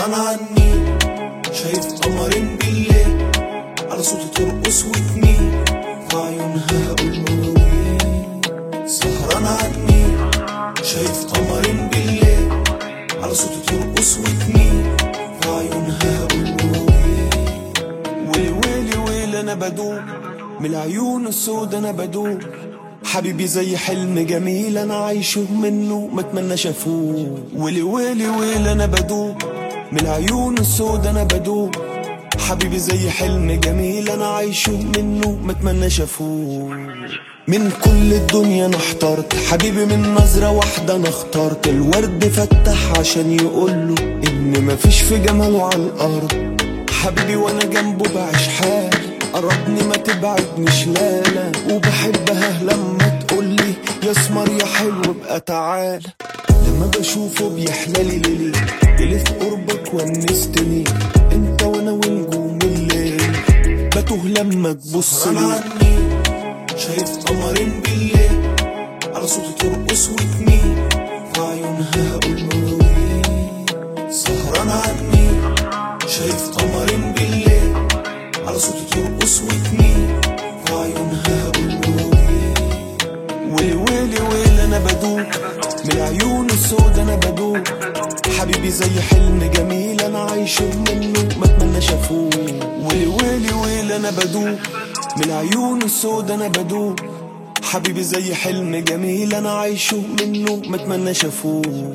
سهران عني شايف قمرين بالليل على صوت ترقص وتميل في عيونها هقول مواويل سهران عني شايف قمرين بالليل على صوت ترقص وتميل في عيونها هقول مواويل ويلي ويلي ويلي انا بدوب من العيون السود انا بدوب حبيبي زي حلم جميل انا عايشه منه ما اتمنى اشوفوه ويلي ويلي ويلي انا بدوب من العيون السود انا بدوب حبيبي زي حلم جميل انا عايشه منه ما اتمنى اشوفوه من كل الدنيا انا احترت حبيبي من نظرة واحدة انا اخترت الورد فتح عشان يقوله ان مفيش في جماله على الارض حبيبي وانا جنبه بعيش حال قربني ما تبعدنيش لا لا وبحبها لما تقولي يا اسمر يا حلو ابقى تعال لما بشوفه بيحلالي ليلي جلي في قربك ونستني انت وانا ونجوم الليل بتوه لما تبص لي شايف قمرين بالليل على صوت ترقص وتميل في عيونها هقول مواويل سهران عني شايف قمرين بالليل على صوت ترقص وتميل في عيونها هقول مواويل ويلي ويلي ويلي انا بدوب من العيون السود انا بدوب حبيبي زي حلم جميل انا عايشه منه ما اتمنى اشوفوه ويلي ويلي ويلي انا بدوب من العيون السود انا بدوب حبيبي زي حلم جميل انا عايشه منه ما اتمنى اشوفوه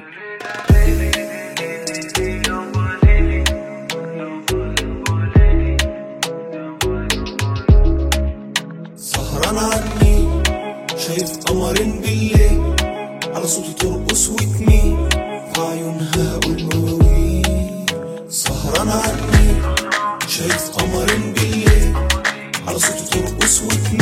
سهران عني شايف قمرين بالليل على صوت ترقص وتميل في عيونها هقول مواويل سهران عني شايف قمرين بالليل على صوت ترقص وتميل